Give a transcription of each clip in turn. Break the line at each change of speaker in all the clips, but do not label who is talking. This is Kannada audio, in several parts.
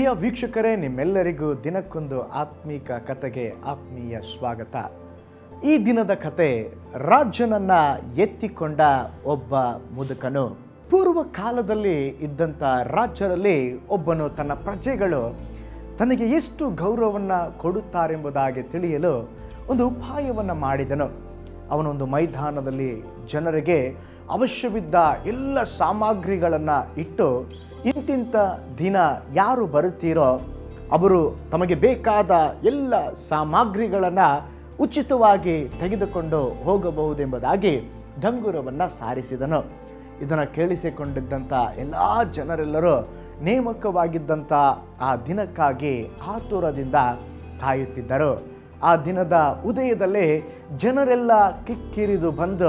ಪ್ರಿಯ ವೀಕ್ಷಕರೇ ನಿಮ್ಮೆಲ್ಲರಿಗೂ ದಿನಕ್ಕೊಂದು ಆತ್ಮೀಕ ಕತೆಗೆ ಆತ್ಮೀಯ ಸ್ವಾಗತ ಈ ದಿನದ ಕತೆ ರಾಜನನ್ನ ಎತ್ತಿಕೊಂಡ ಒಬ್ಬ ಮುದುಕನು ಪೂರ್ವ ಕಾಲದಲ್ಲಿ ಇದ್ದಂಥ ರಾಜ್ಯರಲ್ಲಿ ಒಬ್ಬನು ತನ್ನ ಪ್ರಜೆಗಳು ತನಗೆ ಎಷ್ಟು ಗೌರವವನ್ನು ಕೊಡುತ್ತಾರೆಂಬುದಾಗಿ ತಿಳಿಯಲು ಒಂದು ಉಪಾಯವನ್ನು ಮಾಡಿದನು ಅವನೊಂದು ಮೈದಾನದಲ್ಲಿ ಜನರಿಗೆ ಅವಶ್ಯವಿದ್ದ ಎಲ್ಲ ಸಾಮಗ್ರಿಗಳನ್ನು ಇಟ್ಟು ಇಂತಿಂಥ ದಿನ ಯಾರು ಬರುತ್ತೀರೋ ಅವರು ತಮಗೆ ಬೇಕಾದ ಎಲ್ಲ ಸಾಮಗ್ರಿಗಳನ್ನು ಉಚಿತವಾಗಿ ತೆಗೆದುಕೊಂಡು ಹೋಗಬಹುದೆಂಬುದಾಗಿ ಡಂಗುರವನ್ನು ಸಾರಿಸಿದನು ಇದನ್ನು ಕೇಳಿಸಿಕೊಂಡಿದ್ದಂಥ ಎಲ್ಲ ಜನರೆಲ್ಲರೂ ನೇಮಕವಾಗಿದ್ದಂಥ ಆ ದಿನಕ್ಕಾಗಿ ಆತುರದಿಂದ ಕಾಯುತ್ತಿದ್ದರು ಆ ದಿನದ ಉದಯದಲ್ಲಿ ಜನರೆಲ್ಲ ಕಿಕ್ಕಿರಿದು ಬಂದು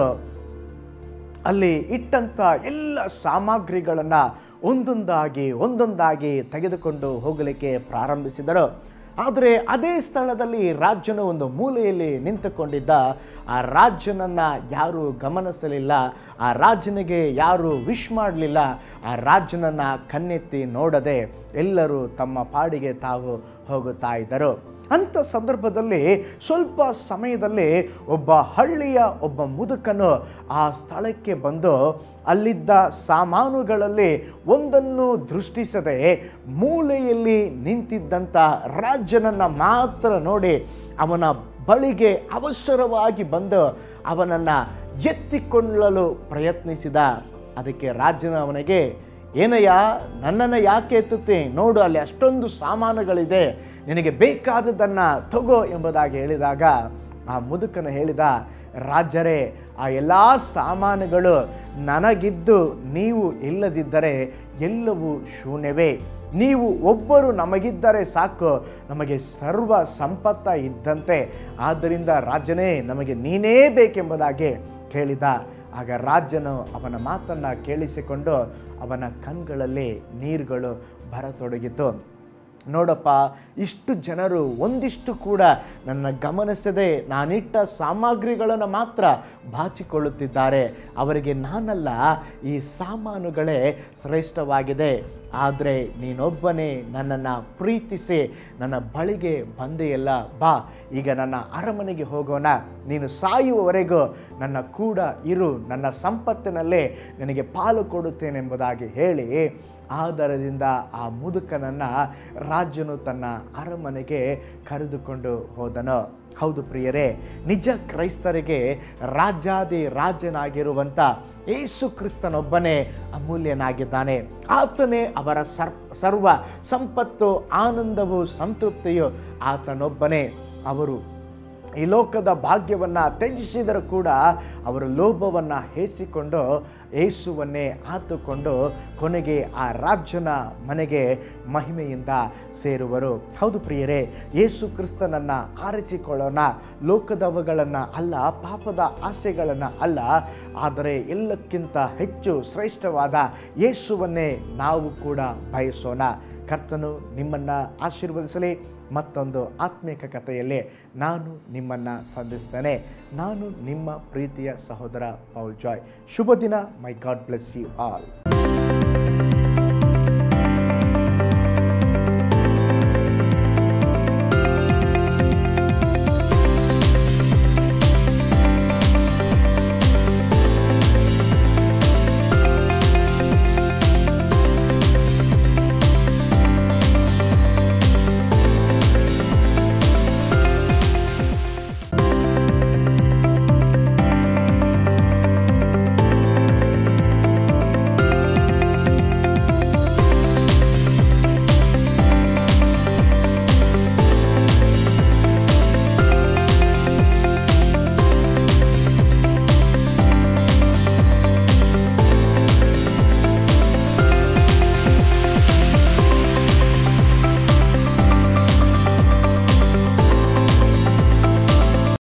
ಅಲ್ಲಿ ಇಟ್ಟಂಥ ಎಲ್ಲ ಸಾಮಗ್ರಿಗಳನ್ನು ಒಂದೊಂದಾಗಿ ಒಂದೊಂದಾಗಿ ತೆಗೆದುಕೊಂಡು ಹೋಗಲಿಕ್ಕೆ ಪ್ರಾರಂಭಿಸಿದರು ಆದರೆ ಅದೇ ಸ್ಥಳದಲ್ಲಿ ರಾಜ್ಯನ ಒಂದು ಮೂಲೆಯಲ್ಲಿ ನಿಂತುಕೊಂಡಿದ್ದ ಆ ರಾಜ್ಯನನ್ನು ಯಾರು ಗಮನಿಸಲಿಲ್ಲ ಆ ರಾಜನಿಗೆ ಯಾರು ವಿಶ್ ಮಾಡಲಿಲ್ಲ ಆ ರಾಜನನ್ನು ಕಣ್ಣೆತ್ತಿ ನೋಡದೆ ಎಲ್ಲರೂ ತಮ್ಮ ಪಾಡಿಗೆ ತಾವು ಹೋಗುತ್ತಾ ಇದ್ದರು ಅಂಥ ಸಂದರ್ಭದಲ್ಲಿ ಸ್ವಲ್ಪ ಸಮಯದಲ್ಲಿ ಒಬ್ಬ ಹಳ್ಳಿಯ ಒಬ್ಬ ಮುದುಕನು ಆ ಸ್ಥಳಕ್ಕೆ ಬಂದು ಅಲ್ಲಿದ್ದ ಸಾಮಾನುಗಳಲ್ಲಿ ಒಂದನ್ನು ದೃಷ್ಟಿಸದೆ ಮೂಲೆಯಲ್ಲಿ ನಿಂತಿದ್ದಂಥ ರಾಜನನ್ನು ಮಾತ್ರ ನೋಡಿ ಅವನ ಬಳಿಗೆ ಅವಸರವಾಗಿ ಬಂದು ಅವನನ್ನು ಎತ್ತಿಕೊಳ್ಳಲು ಪ್ರಯತ್ನಿಸಿದ ಅದಕ್ಕೆ ರಾಜನ ಅವನಿಗೆ ಏನಯ್ಯ ನನ್ನನ್ನು ಯಾಕೆ ಎತ್ತುತ್ತೆ ನೋಡು ಅಲ್ಲಿ ಅಷ್ಟೊಂದು ಸಾಮಾನುಗಳಿದೆ ನಿನಗೆ ಬೇಕಾದದನ್ನು ತಗೋ ಎಂಬುದಾಗಿ ಹೇಳಿದಾಗ ಆ ಮುದುಕನು ಹೇಳಿದ ರಾಜರೇ ಆ ಎಲ್ಲ ಸಾಮಾನುಗಳು ನನಗಿದ್ದು ನೀವು ಇಲ್ಲದಿದ್ದರೆ ಎಲ್ಲವೂ ಶೂನ್ಯವೇ ನೀವು ಒಬ್ಬರು ನಮಗಿದ್ದರೆ ಸಾಕು ನಮಗೆ ಸರ್ವ ಸಂಪತ್ತ ಇದ್ದಂತೆ ಆದ್ದರಿಂದ ರಾಜನೇ ನಮಗೆ ನೀನೇ ಬೇಕೆಂಬುದಾಗಿ ಕೇಳಿದ ಆಗ ರಾಜನು ಅವನ ಮಾತನ್ನು ಕೇಳಿಸಿಕೊಂಡು ಅವನ ಕಣ್ಗಳಲ್ಲಿ ನೀರುಗಳು ಬರತೊಡಗಿತು ನೋಡಪ್ಪ ಇಷ್ಟು ಜನರು ಒಂದಿಷ್ಟು ಕೂಡ ನನ್ನ ಗಮನಿಸದೆ ನಾನಿಟ್ಟ ಸಾಮಗ್ರಿಗಳನ್ನು ಮಾತ್ರ ಬಾಚಿಕೊಳ್ಳುತ್ತಿದ್ದಾರೆ ಅವರಿಗೆ ನಾನಲ್ಲ ಈ ಸಾಮಾನುಗಳೇ ಶ್ರೇಷ್ಠವಾಗಿದೆ ಆದರೆ ನೀನೊಬ್ಬನೇ ನನ್ನನ್ನು ಪ್ರೀತಿಸಿ ನನ್ನ ಬಳಿಗೆ ಬಂದೆಯಲ್ಲ ಬಾ ಈಗ ನನ್ನ ಅರಮನೆಗೆ ಹೋಗೋಣ ನೀನು ಸಾಯುವವರೆಗೂ ನನ್ನ ಕೂಡ ಇರು ನನ್ನ ಸಂಪತ್ತಿನಲ್ಲೇ ನಿನಗೆ ಪಾಲು ಕೊಡುತ್ತೇನೆಂಬುದಾಗಿ ಹೇಳಿ ಆಧಾರದಿಂದ ಆ ಮುದುಕನನ್ನು ರಾಜನು ತನ್ನ ಅರಮನೆಗೆ ಕರೆದುಕೊಂಡು ಹೋದನು ಹೌದು ಪ್ರಿಯರೇ ನಿಜ ಕ್ರೈಸ್ತರಿಗೆ ರಾಜಾದಿ ರಾಜನಾಗಿರುವಂಥ ಯೇಸು ಕ್ರಿಸ್ತನೊಬ್ಬನೇ ಅಮೂಲ್ಯನಾಗಿದ್ದಾನೆ ಆತನೇ ಅವರ ಸರ್ ಸರ್ವ ಸಂಪತ್ತು ಆನಂದವು ಸಂತೃಪ್ತಿಯು ಆತನೊಬ್ಬನೇ ಅವರು ಈ ಲೋಕದ ಭಾಗ್ಯವನ್ನು ತ್ಯಜಿಸಿದರೂ ಕೂಡ ಅವರು ಲೋಭವನ್ನು ಹೇಸಿಕೊಂಡು ಏಸುವನ್ನೇ ಆತುಕೊಂಡು ಕೊನೆಗೆ ಆ ರಾಜನ ಮನೆಗೆ ಮಹಿಮೆಯಿಂದ ಸೇರುವರು ಹೌದು ಪ್ರಿಯರೇ ಯೇಸು ಕ್ರಿಸ್ತನನ್ನು ಆರಿಸಿಕೊಳ್ಳೋಣ ಲೋಕದವುಗಳನ್ನು ಅಲ್ಲ ಪಾಪದ ಆಸೆಗಳನ್ನು ಅಲ್ಲ ಆದರೆ ಎಲ್ಲಕ್ಕಿಂತ ಹೆಚ್ಚು ಶ್ರೇಷ್ಠವಾದ ಯೇಸುವನ್ನೇ ನಾವು ಕೂಡ ಬಯಸೋಣ ಕರ್ತನು ನಿಮ್ಮನ್ನು ಆಶೀರ್ವದಿಸಲಿ ಮತ್ತೊಂದು ಆತ್ಮಿಕ ಕಥೆಯಲ್ಲಿ ನಾನು ನಿಮ್ಮನ್ನು ಸಂಧಿಸ್ತೇನೆ ನಾನು ನಿಮ್ಮ ಪ್ರೀತಿಯ ಸಹೋದರ ಪೌಲ್ ಜಾಯ್ ಶುಭ ದಿನ my god bless you all